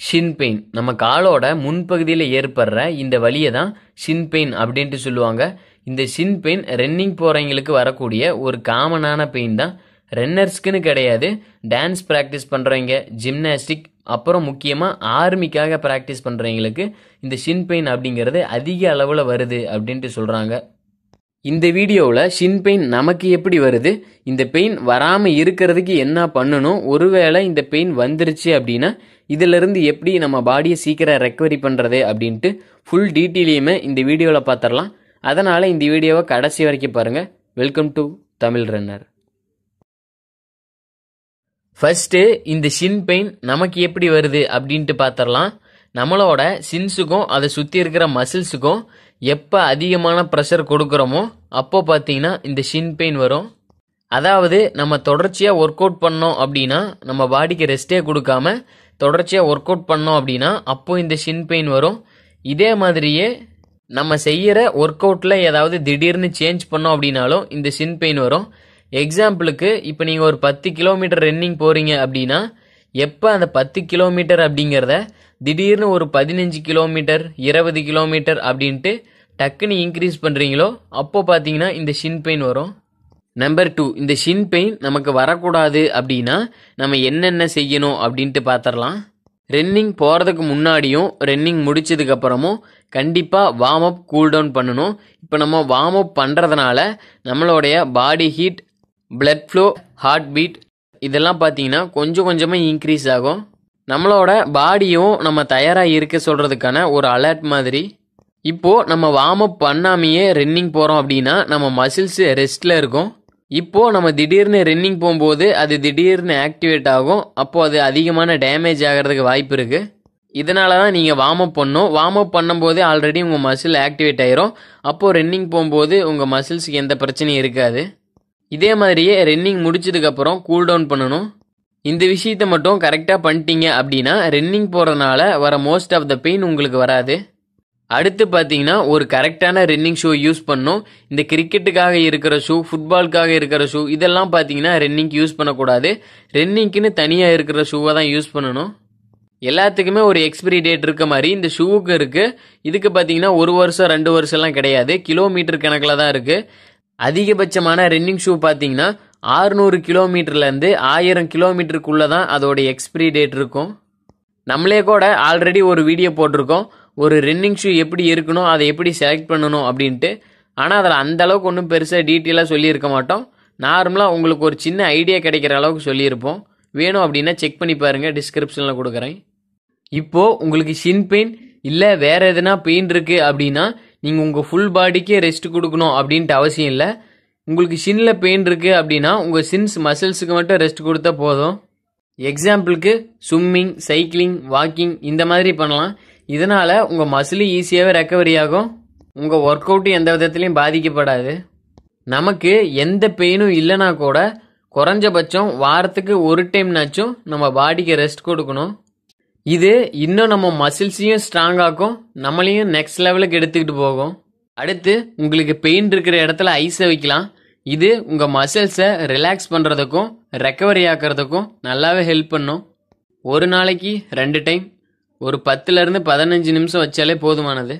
ஷின் pain நம்ம காலோட முன்பகுதியில் ஏற்படுற இந்த வலியை தான் ஷின் பெயின் அப்படின்ட்டு சொல்லுவாங்க இந்த ஷின் பெயின் ரன்னிங் போகிறவங்களுக்கு வரக்கூடிய ஒரு காமனான பெயின் தான் ரன்னர்ஸ்க்குன்னு கிடையாது டான்ஸ் ப்ராக்டிஸ் பண்ணுறவங்க ஜிம்னாஸ்டிக் அப்புறம் முக்கியமாக ஆர்மிக்காக ப்ராக்டிஸ் பண்ணுறவங்களுக்கு இந்த ஷின் பெயின் அப்படிங்கிறது அதிக அளவில் வருது அப்படின்ட்டு சொல்கிறாங்க இந்த வீடியோவில் ஷின் பெயின் நமக்கு எப்படி வருது இந்த பெயின் வராமல் இருக்கிறதுக்கு என்ன பண்ணணும் ஒருவேளை இந்த பெயின் வந்துருச்சு அப்படின்னா இதிலிருந்து எப்படி நம்ம பாடியை சீக்கிரம் ரெக்கவரி பண்ணுறது அப்படின்ட்டு ஃபுல் டீட்டெயிலையுமே இந்த வீடியோவில் பார்த்துடலாம் அதனால் இந்த வீடியோவை கடைசி வரைக்கும் பாருங்கள் welcome to Tamil runner first இந்த ஷின் பெயின் நமக்கு எப்படி வருது அப்படின்ட்டு பார்த்துடலாம் நம்மளோட சின்ஸுக்கும் அதை சுற்றி இருக்கிற மசில்ஸுக்கும் எப்போ அதிகமான ப்ரெஷர் கொடுக்குறோமோ அப்போ பார்த்தீங்கன்னா இந்த ஷின் பெயின் வரும் அதாவது நம்ம தொடர்ச்சியாக ஒர்க் அவுட் பண்ணோம் அப்படின்னா நம்ம பாடிக்கு ரெஸ்ட்டே கொடுக்காம தொடர்ச்சியாக ஒர்க் அவுட் பண்ணோம் அப்படின்னா அப்போ இந்த ஷின் பெயின் வரும் இதே மாதிரியே நம்ம செய்கிற ஒர்க் அவுட்டில் ஏதாவது திடீர்னு சேஞ்ச் பண்ணோம் அப்படின்னாலும் இந்த ஷின் பெயின் வரும் எக்ஸாம்பிளுக்கு இப்போ நீங்கள் ஒரு பத்து கிலோமீட்டர் ரன்னிங் போகிறீங்க அப்படின்னா எப்போ அந்த பத்து கிலோமீட்டர் அப்படிங்கிறத திடீர்னு ஒரு பதினஞ்சு கிலோமீட்டர் இருபது கிலோமீட்டர் அப்படின்ட்டு டக்குன்னு இன்க்ரீஸ் பண்ணுறீங்களோ அப்போ பார்த்தீங்கன்னா இந்த ஷின் பெயின் வரும் நம்பர் டூ இந்த ஷின் பெயின் நமக்கு வரக்கூடாது அப்படின்னா நம்ம என்னென்ன செய்யணும் அப்படின்ட்டு பார்த்துடலாம் ரன்னிங் போகிறதுக்கு முன்னாடியும் ரன்னிங் முடிச்சதுக்கு அப்புறமும் கண்டிப்பாக வார்ம் அப் கூல் டவுன் பண்ணணும் இப்போ நம்ம வார்ம் அப் பண்ணுறதுனால நம்மளுடைய body heat blood flow heart beat இதெல்லாம் பார்த்தீங்கன்னா கொஞ்சம் கொஞ்சமாக இன்க்ரீஸ் ஆகும் நம்மளோட பாடியும் நம்ம தயாராக இருக்க சொல்கிறதுக்கான ஒரு அலர்ட் மாதிரி இப்போது நம்ம வார்ம் அப் பண்ணாமையே ரன்னிங் போகிறோம் அப்படின்னா நம்ம மசில்ஸ் ரெஸ்ட்டில் இருக்கும் இப்போது நம்ம திடீர்னு ரன்னிங் போகும்போது அது திடீர்னு ஆக்டிவேட் ஆகும் அப்போது அது அதிகமான டேமேஜ் ஆகிறதுக்கு வாய்ப்பு இருக்குது இதனால தான் நீங்கள் வார்ம் அப் பண்ணணும் வார்ம் அப் பண்ணும்போது ஆல்ரெடி உங்கள் மசில் ஆக்டிவேட் ஆயிரும் அப்போது ரன்னிங் போகும்போது உங்கள் மசில்ஸுக்கு எந்த பிரச்சனையும் இருக்காது இதே மாதிரியே ரன்னிங் முடிச்சதுக்கப்புறம் கூல் டவுன் பண்ணணும் இந்த விஷயத்த மட்டும் கரெக்டாக பண்ணிட்டீங்க அப்படின்னா ரன்னிங் போகிறதுனால வர மோஸ்ட் ஆஃப் த பெயின் உங்களுக்கு வராது அடுத்து பார்த்தீங்கன்னா ஒரு கரெக்டான ரன்னிங் ஷூ யூஸ் பண்ணும் இந்த கிரிக்கெட்டுக்காக இருக்கிற ஷூ ஃபுட்பாலுக்காக இருக்கிற ஷூ இதெல்லாம் பார்த்தீங்கன்னா ரன்னிங்க்கு யூஸ் பண்ணக்கூடாது ரன்னிங்க்குன்னு தனியாக இருக்கிற ஷூவை தான் யூஸ் பண்ணணும் எல்லாத்துக்குமே ஒரு எக்ஸ்பிரி டேட் இருக்க மாதிரி இந்த ஷூவுக்கு இருக்குது இதுக்கு பார்த்தீங்கன்னா ஒரு வருஷம் ரெண்டு வருஷம்லாம் கிடையாது கிலோமீட்டர் கணக்கில் தான் இருக்குது அதிகபட்சமான ரன்னிங் ஷூ பார்த்தீங்கன்னா ஆறுநூறு கிலோமீட்டர்லேருந்து ஆயிரம் கிலோமீட்டருக்குள்ளே தான் அதோட எக்ஸ்பிரி டேட் இருக்கும் நம்மளே கூட ஆல்ரெடி ஒரு வீடியோ போட்டிருக்கோம் ஒரு ரன்னிங் ஷூ எப்படி இருக்கணும் அதை எப்படி செலக்ட் பண்ணணும் அப்படின்ட்டு ஆனால் அதில் அந்த அளவுக்கு ஒன்றும் பெருசாக டீட்டெயிலாக சொல்லியிருக்க மாட்டோம் நார்மலாக உங்களுக்கு ஒரு சின்ன ஐடியா கிடைக்கிற அளவுக்கு சொல்லியிருப்போம் வேணும் அப்படின்னா செக் பண்ணி பாருங்கள் டிஸ்கிரிப்ஷனில் கொடுக்குறேன் இப்போது உங்களுக்கு ஷின் பெயின் இல்லை வேறு எதுனா பெயின் இருக்குது அப்படின்னா நீங்கள் உங்கள் ஃபுல் பாடிக்கே ரெஸ்ட் கொடுக்கணும் அப்படின்ட்டு அவசியம் இல்லை உங்களுக்கு ஷின்னில் பெயின் இருக்குது அப்படின்னா உங்கள் சின்ஸ் மசில்ஸுக்கு மட்டும் ரெஸ்ட் கொடுத்தா போதும் எக்ஸாம்பிளுக்கு ஸ்விம்மிங் சைக்கிளிங் வாக்கிங் இந்த மாதிரி பண்ணலாம் இதனால் உங்கள் மசிலும் ஈஸியாகவே ரெக்கவரி ஆகும் உங்கள் ஒர்க் அவுட்டும் எந்த விதத்துலையும் பாதிக்கப்படாது நமக்கு எந்த பெயினும் இல்லைனா கூட குறைஞ்சபட்சம் வாரத்துக்கு ஒரு டைம்னாச்சும் நம்ம பாடிக்கு ரெஸ்ட் கொடுக்கணும் இது இன்னும் நம்ம மசில்ஸையும் ஸ்ட்ராங் ஆக்கும் நம்மளையும் நெக்ஸ்ட் லெவலுக்கு எடுத்துக்கிட்டு போகும் அடுத்து உங்களுக்கு பெயின் இருக்கிற இடத்துல ஐஸை வைக்கலாம் இது உங்கள் மசில்ஸை ரிலாக்ஸ் பண்ணுறதுக்கும் ரெக்கவரி ஆக்கிறதுக்கும் நல்லாவே ஹெல்ப் பண்ணும் ஒரு நாளைக்கு ரெண்டு டைம் ஒரு பத்துலேருந்து பதினஞ்சு நிமிஷம் வச்சாலே போதுமானது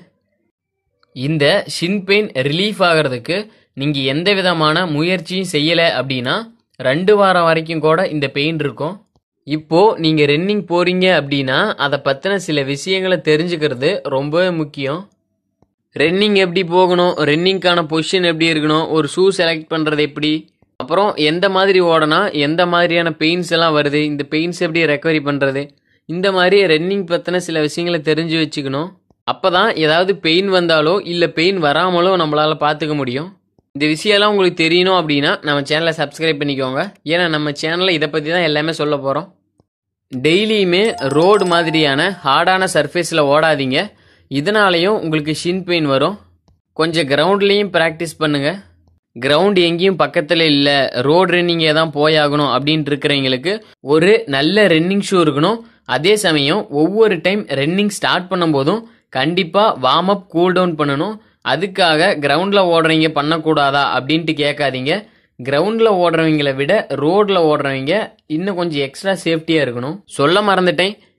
இந்த ஷின் பெயின் ரிலீஃப் ஆகிறதுக்கு நீங்கள் எந்த விதமான முயற்சியும் செய்யலை அப்படின்னா ரெண்டு வாரம் வரைக்கும் கூட இந்த பெயின் இருக்கும் இப்போது நீங்கள் ரன்னிங் போகிறீங்க அப்படின்னா அதை பற்றின சில விஷயங்களை தெரிஞ்சுக்கிறது ரொம்பவே முக்கியம் ரன்னிங் எப்படி போகணும் ரன்னிங்க்கான பொசிஷன் எப்படி இருக்கணும் ஒரு ஷூ செலக்ட் பண்ணுறது எப்படி அப்புறம் எந்த மாதிரி ஓடனா எந்த மாதிரியான பெயின்ஸ் எல்லாம் வருது இந்த பெயின்ஸ் எப்படி ரெக்கவரி பண்ணுறது இந்த மாதிரி ரன்னிங் பற்றின சில விஷயங்களை தெரிஞ்சு வச்சுக்கணும் அப்போ தான் ஏதாவது பெயின் வந்தாலோ இல்லை பெயின் வராமலோ நம்மளால் பார்த்துக்க முடியும் இந்த விஷயம்லாம் உங்களுக்கு தெரியணும் அப்படின்னா நம்ம சேனலை சப்ஸ்கிரைப் பண்ணிக்கோங்க ஏன்னா நம்ம சேனலில் இதை பற்றி தான் எல்லாமே சொல்ல போகிறோம் டெய்லியுமே ரோடு மாதிரியான ஹார்டான சர்ஃபேஸில் ஓடாதீங்க இதனாலையும் உங்களுக்கு ஷின் பெயின் வரும் கொஞ்சம் கிரவுண்ட்லேயும் ப்ராக்டிஸ் பண்ணுங்கள் கிரவுண்ட் எங்கேயும் பக்கத்தில் இல்லை ரோடு ரன்னிங்கே தான் போயாகணும் அப்படின்ட்டு இருக்கிறவங்களுக்கு ஒரு நல்ல ரன்னிங் ஷூ இருக்கணும் அதே சமயம் ஒவ்வொரு டைம் ரன்னிங் ஸ்டார்ட் பண்ணும்போதும் கண்டிப்பாக வார்ம் அப் கூல் டவுன் பண்ணணும் அதுக்காக கிரவுண்டில் ஓடுறவங்க பண்ணக்கூடாதா அப்படின்ட்டு கேட்காதீங்க கிரவுண்டில் ஓடுறவங்களை விட ரோடில் ஓடுறவங்க இன்னும் கொஞ்சம் எக்ஸ்ட்ரா சேஃப்டியாக இருக்கணும் சொல்ல மறந்துட்டேன்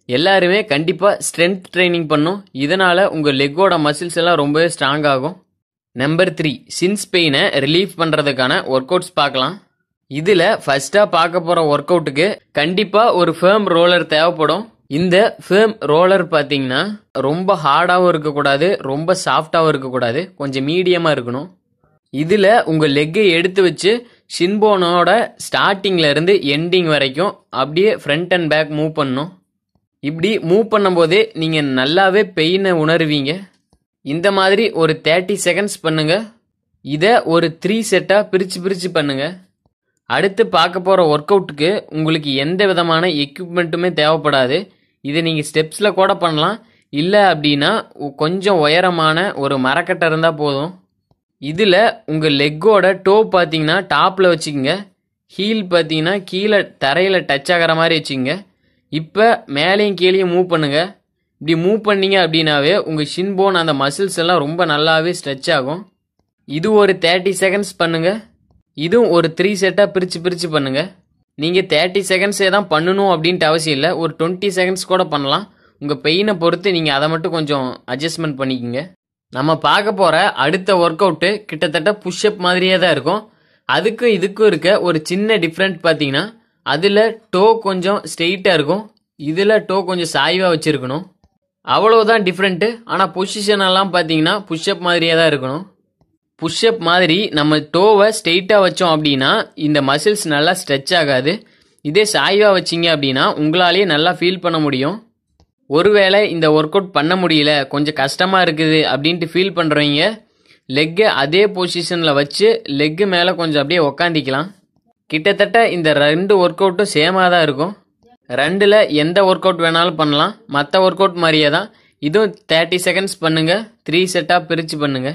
எல்லாருமே கண்டிப்பாக ஸ்ட்ரென்த் ட்ரைனிங் பண்ணும் இதனால் உங்கள் லெக்கோட மசில்ஸ் எல்லாம் ரொம்பவே ஸ்ட்ராங் ஆகும் நம்பர் த்ரீ சின்ஸ் பெயினை ரிலீஃப் பண்ணுறதுக்கான ஒர்க் அவுட்ஸ் பார்க்கலாம் இதில் ஃபஸ்ட்டாக பார்க்க போகிற ஒர்க் அவுட்டுக்கு கண்டிப்பாக ஒரு ஃபேம் ரோலர் தேவைப்படும் இந்த ஃபேம் ரோலர் பார்த்தீங்கன்னா ரொம்ப ஹார்டாகவும் இருக்கக்கூடாது ரொம்ப சாஃப்டாகவும் இருக்கக்கூடாது கொஞ்சம் மீடியமாக இருக்கணும் இதில் உங்கள் லெக்கை எடுத்து வச்சு ஷின்போனோட ஸ்டார்டிங்ல இருந்து எண்டிங் வரைக்கும் அப்படியே ஃப்ரண்ட் அண்ட் பேக் மூவ் பண்ணணும் இப்படி மூவ் பண்ணும்போதே நீங்கள் நல்லாவே பெயினை உணருவீங்க இந்த மாதிரி ஒரு தேர்ட்டி செகண்ட்ஸ் பண்ணுங்க இதை ஒரு த்ரீ செட்டாக பிரித்து பிரித்து பண்ணுங்க அடுத்து பார்க்க போகிற ஒர்க் அவுட்டுக்கு உங்களுக்கு எந்த விதமான எக்யூப்மெண்ட்டுமே தேவைப்படாது இதை நீங்கள் ஸ்டெப்ஸில் கூட பண்ணலாம் இல்லை அப்படின்னா உ- கொஞ்சம் உயரமான ஒரு மரக்கட்டை இருந்தால் போதும் இதில் உங்கள் லெக்கோட டோ பார்த்தீங்கன்னா டாப்பில் வச்சுக்கோங்க ஹீல் பார்த்தீங்கன்னா கீழே தரையில் டச் ஆகிற மாதிரி வச்சுக்கோங்க இப்போ மேலேயும் கீழேயும் மூவ் பண்ணுங்க இப்படி மூவ் பண்ணீங்க அப்படின்னாவே உங்கள் ஷின் போன் அந்த மசில்ஸ் எல்லாம் ரொம்ப நல்லாவே ஸ்ட்ரெச் ஆகும் இது ஒரு தேர்ட்டி செகண்ட்ஸ் பண்ணுங்க இதுவும் ஒரு த்ரீ செட்டாக பிரித்து பிரித்து பண்ணுங்க நீங்கள் தேர்ட்டி செகண்ட்ஸே தான் பண்ணணும் அப்படின்ட்டு அவசியம் இல்லை ஒரு டுவெண்ட்டி செகண்ட்ஸ் கூட பண்ணலாம் உங்கள் பெயினை பொறுத்து நீங்கள் அதை மட்டும் கொஞ்சம் அட்ஜஸ்ட்மெண்ட் பண்ணிக்கோங்க நம்ம பார்க்க போகிற அடுத்த ஒர்க் அவுட்டு கிட்டத்தட்ட புஷ்அப் மாதிரியே தான் இருக்கும் அதுக்கும் இதுக்கும் இருக்க ஒரு சின்ன டிஃப்ரெண்ட் பார்த்தீங்கன்னா அதில் டோ கொஞ்சம் ஸ்ட்ரெயிட்டாக இருக்கும் இதில் டோ கொஞ்சம் சாய்வாக வச்சுருக்கணும் அவ்வளவுதான் டிஃப்ரெண்ட்டு ஆனால் பொசிஷன் எல்லாம் பார்த்தீங்கன்னா புஷ்அப் மாதிரியே தான் இருக்கணும் புஷ்அப் மாதிரி நம்ம டோவை ஸ்ட்ரெயிட்டாக வச்சோம் அப்படின்னா இந்த மசில்ஸ் நல்லா ஸ்ட்ரெச் ஆகாது இதே சாய்வாக வச்சீங்க அப்படின்னா உங்களாலேயே நல்லா ஃபீல் பண்ண முடியும் ஒருவேளை இந்த ஒர்க் அவுட் பண்ண முடியல கொஞ்சம் கஷ்டமாக இருக்குது அப்படின்ட்டு ஃபீல் பண்ணுறவங்க லெக்கை அதே பொசிஷனில் வச்சு லெக்கு மேலே கொஞ்சம் அப்படியே உக்காந்திக்கலாம் கிட்டத்தட்ட இந்த ரெண்டு ஒர்க் அவுட்டும் சேமாக தான் இருக்கும் ரெண்டில் எந்த ஒர்க் அவுட் வேணாலும் பண்ணலாம் மற்ற ஒர்க் அவுட் மாதிரியே தான் இதுவும் தேர்ட்டி செகண்ட்ஸ் பண்ணுங்க த்ரீ செட்டாக பிரித்து பண்ணுங்க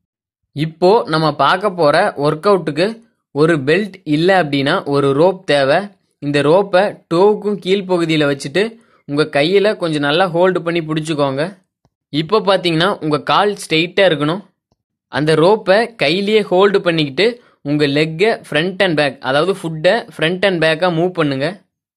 இப்போ நம்ம பார்க்க போற ஒர்க் அவுட்டுக்கு ஒரு பெல்ட் இல்லை அப்படின்னா ஒரு ரோப் தேவை இந்த ரோப்பை டோவுக்கும் கீழ்ப்பகுதியில் வச்சுட்டு உங்கள் கையில் கொஞ்சம் நல்லா ஹோல்டு பண்ணி பிடிச்சிக்கோங்க இப்போ பார்த்தீங்கன்னா உங்கள் கால் ஸ்ட்ரெயிட்டாக இருக்கணும் அந்த ரோப்பை கையிலேயே ஹோல்டு பண்ணிக்கிட்டு உங்கள் லெக்கை ஃப்ரண்ட் அண்ட் பேக் அதாவது ஃபுட்டை ஃப்ரண்ட் அண்ட் பேக்காக மூவ் பண்ணுங்க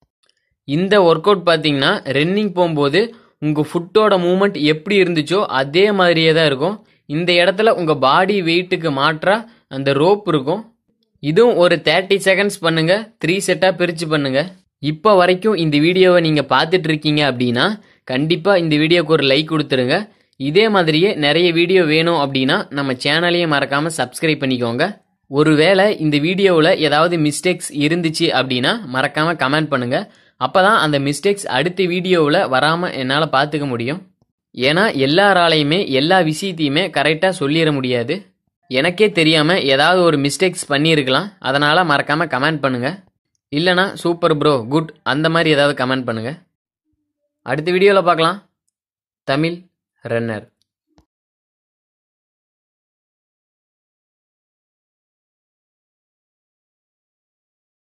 இந்த ஒர்க் அவுட் பார்த்தீங்கன்னா ரன்னிங் போகும்போது உங்கள் ஃபுட்டோட மூமெண்ட் எப்படி இருந்துச்சோ அதே மாதிரியே தான் இருக்கும் இந்த இடத்துல உங்கள் பாடி வெயிட்டுக்கு மாற்றா அந்த ரோப் இருக்கும் இதுவும் ஒரு தேர்ட்டி செகண்ட்ஸ் பண்ணுங்க த்ரீ செட்டாக பிரித்து பண்ணுங்க இப்போ வரைக்கும் இந்த வீடியோவை நீங்கள் பார்த்துட்டு இருக்கீங்க அப்படின்னா கண்டிப்பாக இந்த வீடியோக்கு ஒரு லைக் கொடுத்துருங்க இதே மாதிரியே நிறைய வீடியோ வேணும் அப்படின்னா நம்ம சேனலையும் மறக்காமல் சப்ஸ்கிரைப் பண்ணிக்கோங்க ஒருவேளை இந்த வீடியோவில் ஏதாவது மிஸ்டேக்ஸ் இருந்துச்சு அப்படின்னா மறக்காமல் கமெண்ட் பண்ணுங்க அப்போ தான் அந்த மிஸ்டேக்ஸ் அடுத்த வீடியோவில் வராமல் என்னால் பார்த்துக்க முடியும் ஏன்னா எல்லாராலையுமே எல்லா விஷயத்தையுமே கரெக்டாக சொல்லிட முடியாது எனக்கே தெரியாமல் ஏதாவது ஒரு மிஸ்டேக்ஸ் பண்ணியிருக்கலாம் அதனால் மறக்காமல் கமெண்ட் பண்ணுங்க இல்லைனா சூப்பர் ப்ரோ குட் அந்த மாதிரி ஏதாவது கமெண்ட் பண்ணுங்க அடுத்த வீடியோவில் பார்க்கலாம் தமிழ் ரன்னர்